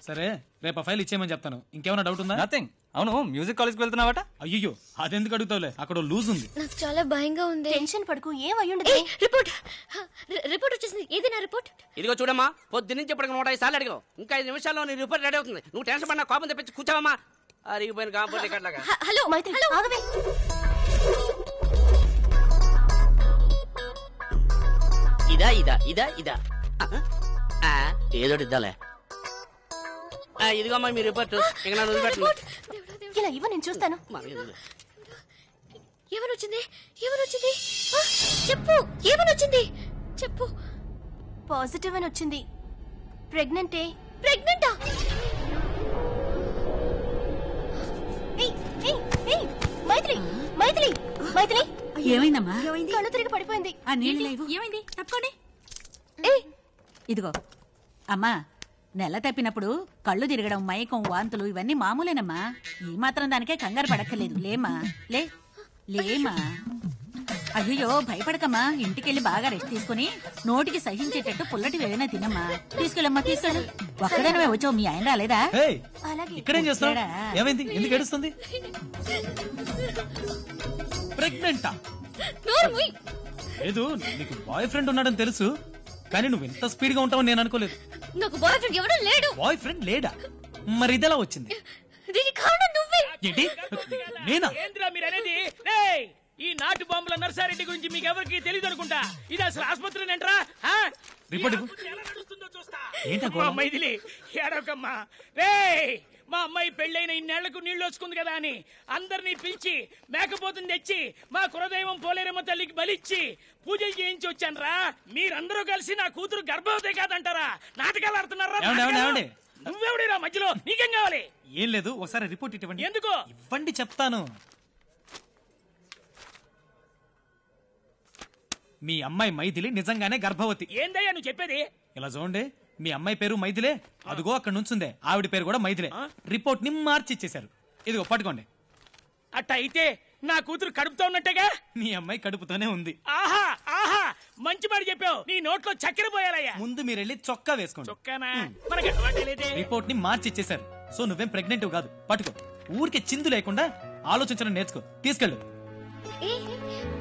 సరే రేపు ఆ ఫైల్ ఇచ్చేయమని చెప్తాను ఇంకేమైనా డౌట్ ఉందా నథింగ్ అవును మ్యూజిక్ కాలేజ్కి వెళ్తున్నావట అయ్యో అదెందుకు అడుగుతావులే అక్కడ లూజ్ ఉంది నాకు చాలా భయంగా ఉంది టెన్షన్ పడుకు ఏం అయ్యుండదు ఏయ్, రిపోర్ట్ హ, రి- రిపోర్ట్ వచ్చేసింది ఏది నా రిపోర్ట్ ఇదిగో చూడమ్మా పొద్దున్నుంచి ఇప్పటికి నూట ఐదు సార్లు అడిగావు ఇంకా ఐదు నిమిషాల్లో నీ రిపోర్ట్ రెడీ అవుతుంది నువ్వు టెన్షన్ పడినా కోపం తెప్పించి కూర్చోవమ్మా అరిగిపోయిన కాంపౌండ్ ఇక్కడలాగా హ- హలో మైత్రి హలో ఆగవే ఇదా ఇదా ఇదా ఇదా ఆ, ఆ, ఏదోటి ఇద్దాలే ఆ, ఇదిగో అమ్మా మీ రిపోర్ట్ ఇక నన్ను వదిలిపెట్టండి దేవుడా, దేవుడా. ఇలా ఇవ్వ నేను చూస్తాను మరి ఇది- ఏమని వచ్చింది ఏమని వచ్చింది ఆ, చెప్పు ఏమని వచ్చింది చెప్పు పాజిటివ్ అని వచ్చింది ప్రెగ్నెంటే ప్రెగ్నెంటా ఏయ్, ఏయ్, ఏయ్, మైథిలి మైథిలి మైథిలి ఏమైందమ్మా కళ్ళు తిరిగి పడిపోయింది ఆ నీళ్ళు లేవు ఏమైంది తప్పుకోండి ఏ ఇదిగో అమ్మా నెల తప్పినప్పుడు కళ్ళు తిరగడం మైకం వాంతులు ఇవన్నీ మామూలేనమ్మా ఈ మాత్రం దానికే కంగారు పడక్కర్లేదు లేమా లే లేమా అయ్యో భయపడకమ్మా ఇంటికెళ్ళి బాగా రెస్ట్ తీసుకుని నోటికి సహించేటట్టు పుల్లటి ఏమైనా తినమ్మా తీసుకెళ్ళమ్మా తీసుకెళ్ళు ఒక్కడనే వచ్చావు మీ ఆయన రాలేదా హే అలాగే ఇక్కడేం చేస్తావు వచ్చాడా? ఏమైంది ఎందుకు ఏడుస్తుంది ప్రెగ్నెంటా నోరు మూయ్. లేదు నీకు బాయ్ ఫ్రెండ్ ఉన్నాడని తెలుసు కానీ నువ్వు ఇంత స్పీడ్ గా ఉంటావని నేను అనుకోలేదు నాకు బాయ్ ఫ్రెండ్ ఎవడూ లేడు బాయ్ ఫ్రెండ్ లేడా మరి ఇదెలా వచ్చింది దీనికి కారణం నువ్వే ఏంటి నేనా ఏంద్రా మీరు అనేది రేయ్, ఈ నాటు బాంబుల నర్సారెడ్డి గురించి మీకు ఎవరికి తెలియదు అనుకుంటా ఇది అసలు ఆసుపత్రి అంటరా రిపోర్ట్ ఇవ్వు. ఎలా నడుస్తుందో చూస్తా ఏంటా మా గోళం? మైథిలి ఏడవకమ్మా రే మా అమ్మాయి పెళ్ళైన ఇన్నేళ్లకు నీళ్లు వచ్చుకుంది కదా అని అందరినీ పిలిచి మేకపోతుని తెచ్చి మా కులదైవం పోలేరమ్మ తల్లికి బలిచ్చి పూజలు చేయించి వచ్చానురా మీరందరూ కలిసి నా కూతురు గర్భవతి కాదంటారా నాటకాలు ఆడుతున్నారా ఏమండి, ఏమండి, నాటకాలు? ఏమండి? నువ్వెవడిరా మధ్యలో నీకేం కావాలి ఏం లేదు ఒకసారి రిపోర్ట్ ఇవ్వండి ఎందుకు ఇవ్వండి చెప్తాను మీ అమ్మాయి మైథిలి నిజంగానే గర్భవతి ఏందయ్యా నువ్వు చెప్పేది ఇలా చూడండి మీ అమ్మాయి పేరు మైథిలే అదిగో అక్కడ నుంచుందే ఆవిడ పేరు కూడా మైథిలే రిపోర్ట్ ని మార్చి ఇచ్చేశారు ఇదిగో పట్టుకోండి అట్ట అయితే నా కూతురు కడుపుతో ఉన్నట్టుగా మీ అమ్మాయి కడుపుతోనే ఉంది ఆహా ఆహా మంచి మాట చెప్పావు నీ నోట్లో చక్కెర పోయాలయ్యా ముందు మీరు వెళ్ళి చొక్కా వేసుకోండి చొక్కానా మనకి అలవాటే లేదే రిపోర్ట్ ని మార్చి ఇచ్చేశారు సో నువ్వేం ప్రెగ్నెంట్ కాదు పట్టుకో ఊరికే చిందు లేకుండా ఆలోచించడం నేర్చుకో తీసుకెళ్ళు ఏ